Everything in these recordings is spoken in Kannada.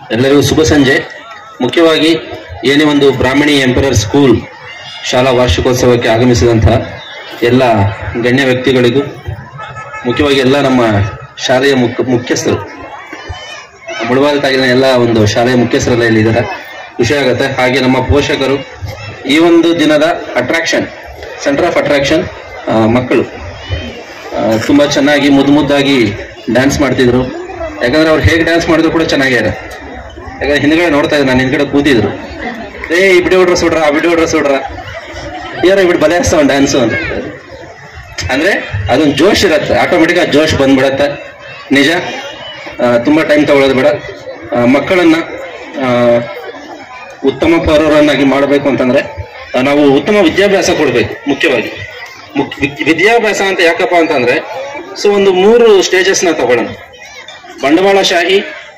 ಎಲ್ಲರಿಗೂ ಶುಭ ಸಂಜೆ ಮುಖ್ಯವಾಗಿ ಏನೇ ಒಂದು ಬ್ರಾಹ್ಮಣಿ ಎಂಪರರ್ ಸ್ಕೂಲ್ ಶಾಲಾ ವಾರ್ಷಿಕೋತ್ಸವಕ್ಕೆ ಆಗಮಿಸಿದಂತಹ ಎಲ್ಲ ಗಣ್ಯ ವ್ಯಕ್ತಿಗಳಿಗೂ ಮುಖ್ಯವಾಗಿ ಎಲ್ಲ ನಮ್ಮ ಶಾಲೆಯ ಮುಖ್ಯ ಮುಖ್ಯಸ್ಥರು ಮುಳುವಾದ ತಾಗಿನ ಎಲ್ಲ ಒಂದು ಶಾಲೆಯ ಮುಖ್ಯಸ್ಥರೆಲ್ಲ ಇಲ್ಲಿದ್ದಾರೆ ಖುಷಿ ಆಗುತ್ತೆ ಹಾಗೆ ನಮ್ಮ ಪೋಷಕರು ಈ ಒಂದು ದಿನದ ಅಟ್ರಾಕ್ಷನ್ ಸೆಂಟರ್ ಆಫ್ ಅಟ್ರಾಕ್ಷನ್ ಮಕ್ಕಳು ಆ, ತುಂಬಾ ಚೆನ್ನಾಗಿ ಮುದ್ದು ಮುದ್ದಾಗಿ ಡ್ಯಾನ್ಸ್ ಮಾಡ್ತಿದ್ರು ಯಾಕಂದ್ರೆ ಅವ್ರು ಹೇಗೆ ಡ್ಯಾನ್ಸ್ ಮಾಡಿದ್ರು ಕೂಡ ಚೆನ್ನಾಗ್ಯಾರ ಯಾಕಂದ್ರೆ ಹಿಂದ್ಗಡೆ ನೋಡ್ತಾ ಇದ್ದೆ ನಾನು ಹಿಂದ್ಗಡೆ ಕೂತಿದ್ರು ಏ ಈ ವಿಡಿಯೋ ಡ್ರೆಸ್ ಹೊಡ್ರ ಆ ವಿಡಿಯೋ ಡ್ರೆಸ್ ಹೊಡ್ರ ಯಾರೋ ಇಬಿಟ್ಟು ಬಲೆ ಹಚ್ತಾವ ಡ್ಯಾನ್ಸು ಅಂತ ಅಂದ್ರೆ ಅದೊಂದು ಜೋಶ್ ಇರತ್ತೆ ಆಟೋಮೆಟಿಕ್ ಆ ಜೋಶ್ ಬಂದ್ಬಿಡತ್ತೆ ನಿಜ ಆ, ತುಂಬಾ ಟೈಮ್ ತಗೊಳ್ಳೋದು ಬೇಡ ಆ, ಮಕ್ಕಳನ್ನ ಆ, ಉತ್ತಮ ಪೌರರನ್ನಾಗಿ ಮಾಡಬೇಕು ಅಂತಂದ್ರೆ ಆ, ನಾವು ಉತ್ತಮ ವಿದ್ಯಾಭ್ಯಾಸ ಕೊಡಬೇಕು ಮುಖ್ಯವಾಗಿ ಮುಖ್ಯ ವಿದ್- ವಿದ್ಯಾಭ್ಯಾಸ ಅಂತ ಯಾಕಪ್ಪ ಅಂತಂದ್ರೆ ಸೊ ಒಂದು ಮೂರು ಸ್ಟೇಜಸ್ ನ ತಗೊಳ್ಳೋಣ ಬಂಡವಾಳಶಾಹಿ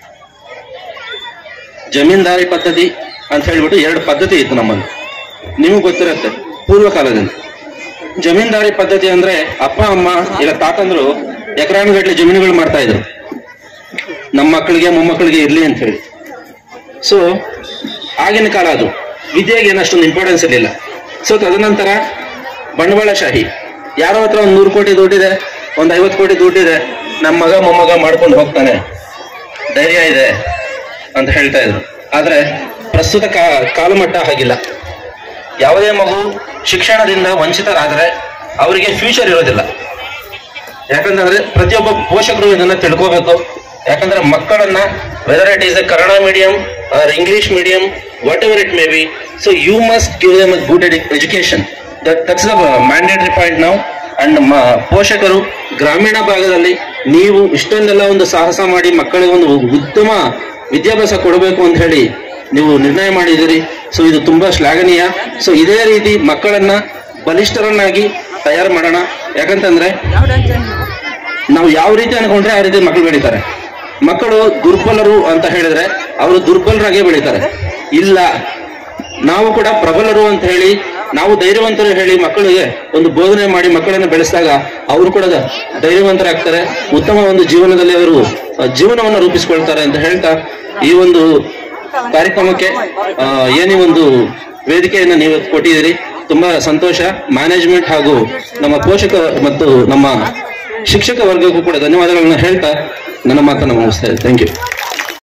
ಜಮೀನ್ದಾರಿ ಪದ್ಧತಿ ಅಂತ ಹೇಳ್ಬಿಟ್ಟು ಎರಡು ಪದ್ಧತಿ ಇತ್ತು ನಮ್ಮಲ್ಲಿ ನಿಮಗೆ ಗೊತ್ತಿರತ್ತೆ ಪೂರ್ವ ಕಾಲದಲ್ಲಿ ಜಮೀನ್ದಾರಿ ಪದ್ಧತಿ ಅಂದ್ರೆ ಅಪ್ಪ ಅಮ್ಮ ಇಲ್ಲ ತಾತಂದ್ರು ಎಕರಾನುಗಟ್ಲೆ ಜಮೀನುಗಳು ಮಾಡ್ತಾ ಇದ್ರು ನಮ್ಮ ಮಕ್ಕಳಿಗೆ ಮೊಮ್ಮಕ್ಕಳಿಗೆ ಇರ್ಲಿ ಅಂತ ಹೇಳಿ ಸೊ ಆಗಿನ ಕಾಲ ಅದು ವಿದ್ಯೆಗೆ ಏನಷ್ಟೊಂದು ಇಂಪಾರ್ಟೆನ್ಸ್ ಇರಲಿಲ್ಲ ಸೊ ತದನಂತರ ಬಂಡವಾಳಶಾಹಿ ಯಾರೋ ಹತ್ರ ಒಂದು ನೂರು ಕೋಟಿ ದುಡ್ಡಿದೆ ಒಂದು ಐವತ್ತು ಕೋಟಿ ದುಡ್ಡಿದೆ ನಮ್ಮ ಮಗ ಮೊಮ್ಮಗ ಮಾಡ್ಕೊಂಡು ಹೋಗ್ತಾನೆ ಧೈರ್ಯ ಇದೆ ಅಂತ ಹೇಳ್ತಾ ಇದ್ರು ಆದ್ರೆ ಪ್ರಸ್ತುತ ಕಾ ಕಾಲಮಟ್ಟ ಹಾಗಿಲ್ಲ ಯಾವುದೇ ಮಗು ಶಿಕ್ಷಣದಿಂದ ವಂಚಿತರಾದ್ರೆ ಅವರಿಗೆ ಫ್ಯೂಚರ್ ಇರೋದಿಲ್ಲ ಯಾಕಂತಂದ್ರೆ ಪ್ರತಿಯೊಬ್ಬ ಪೋಷಕರು ಇದನ್ನ ತಿಳ್ಕೋಬೇಕು ಯಾಕಂದ್ರೆ ಮಕ್ಕಳನ್ನ whether it is a Kannada medium or English medium whatever it may be so you must give them good education that's the mandatory point ನಾವು ಅಂಡ್ ಪೋಷಕರು ಗ್ರಾಮೀಣ ಭಾಗದಲ್ಲಿ ನೀವು ಇಷ್ಟೊಂದೆಲ್ಲ ಒಂದು ಸಾಹಸ ಮಾಡಿ ಮಕ್ಕಳಿಗೆ ಒಂದು ಉತ್ತಮ ವಿದ್ಯಾಭ್ಯಾಸ ಕೊಡಬೇಕು ಅಂತ ಹೇಳಿ ನೀವು ನಿರ್ಣಯ ಮಾಡಿದಿರಿ ಸೊ ಇದು ತುಂಬಾ ಶ್ಲಾಘನೀಯ ಸೊ ಇದೇ ರೀತಿ ಮಕ್ಕಳನ್ನ ಬಲಿಷ್ಠರನ್ನಾಗಿ ತಯಾರು ಮಾಡೋಣ ಯಾಕಂತಂದ್ರೆ ನಾವು ಯಾವ ರೀತಿ ಅನ್ಕೊಂಡ್ರೆ ಆ ರೀತಿ ಮಕ್ಕಳು ಬೆಳೀತಾರೆ ಮಕ್ಕಳು ದುರ್ಬಲರು ಅಂತ ಹೇಳಿದ್ರೆ ಅವರು ದುರ್ಬಲರಾಗೇ ಬೆಳೀತಾರೆ ಇಲ್ಲ ನಾವು ಕೂಡ ಪ್ರಬಲರು ಅಂತ ಹೇಳಿ ನಾವು ಧೈರ್ಯವಂತರು ಹೇಳಿ ಮಕ್ಕಳಿಗೆ ಒಂದು ಬೋಧನೆ ಮಾಡಿ ಮಕ್ಕಳನ್ನು ಬೆಳೆಸಿದಾಗ ಅವರು ಕೂಡ ಧೈರ್ಯವಂತರಾಗ್ತಾರೆ ಉತ್ತಮ ಒಂದು ಜೀವನದಲ್ಲಿ ಅವರು ಆ, ಜೀವನವನ್ನು ರೂಪಿಸ್ಕೊಳ್ತಾರೆ ಅಂತ ಹೇಳ್ತಾ ಈ ಒಂದು ಕಾರ್ಯಕ್ರಮಕ್ಕೆ ಆ, ಏನೇ ಒಂದು ವೇದಿಕೆಯನ್ನು ನೀವು ಕೊಟ್ಟಿದ್ದೀರಿ ತುಂಬಾ ಸಂತೋಷ ಮ್ಯಾನೇಜ್ಮೆಂಟ್ ಹಾಗೂ ನಮ್ಮ ಪೋಷಕ ಮತ್ತು ನಮ್ಮ ಶಿಕ್ಷಕ ವರ್ಗಕ್ಕೂ ಕೂಡ ಧನ್ಯವಾದಗಳನ್ನ ಹೇಳ್ತಾ ನನ್ನ ಮಾತನ್ನು ಮುಗಿಸ್ತಾ ಇದ್ದೇನೆ ಥ್ಯಾಂಕ್ ಯು